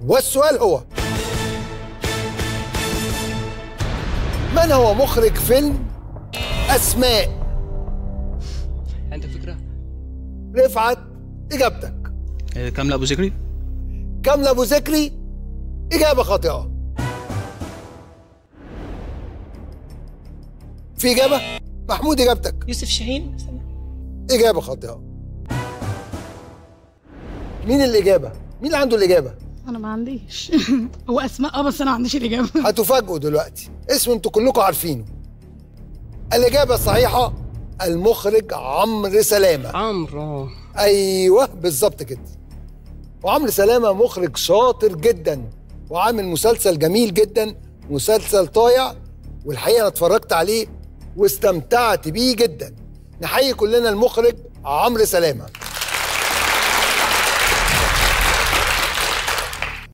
والسؤال هو من هو مخرج فيلم أسماء عندك فكره رفعت إجابتك آه، كامله ابو ذكري كاملة أبو ذكري إجابة خاطئة في إجابة محمود إجابتك يوسف شاهين إجابة خاطئة مين الإجابة؟ مين اللي عنده الإجابة؟ انا ما عنديش هو اسماء اه بس انا ما عنديش الاجابه هتفاجئوا دلوقتي اسم انتوا كلكم عارفينه الإجابة الصحيحة المخرج عمرو سلامة عمرو ايوه بالظبط كده وعمرو سلامه مخرج شاطر جدا وعامل مسلسل جميل جدا مسلسل طايع والحقيقه انا اتفرجت عليه واستمتعت بيه جدا نحيي كلنا المخرج عمرو سلامه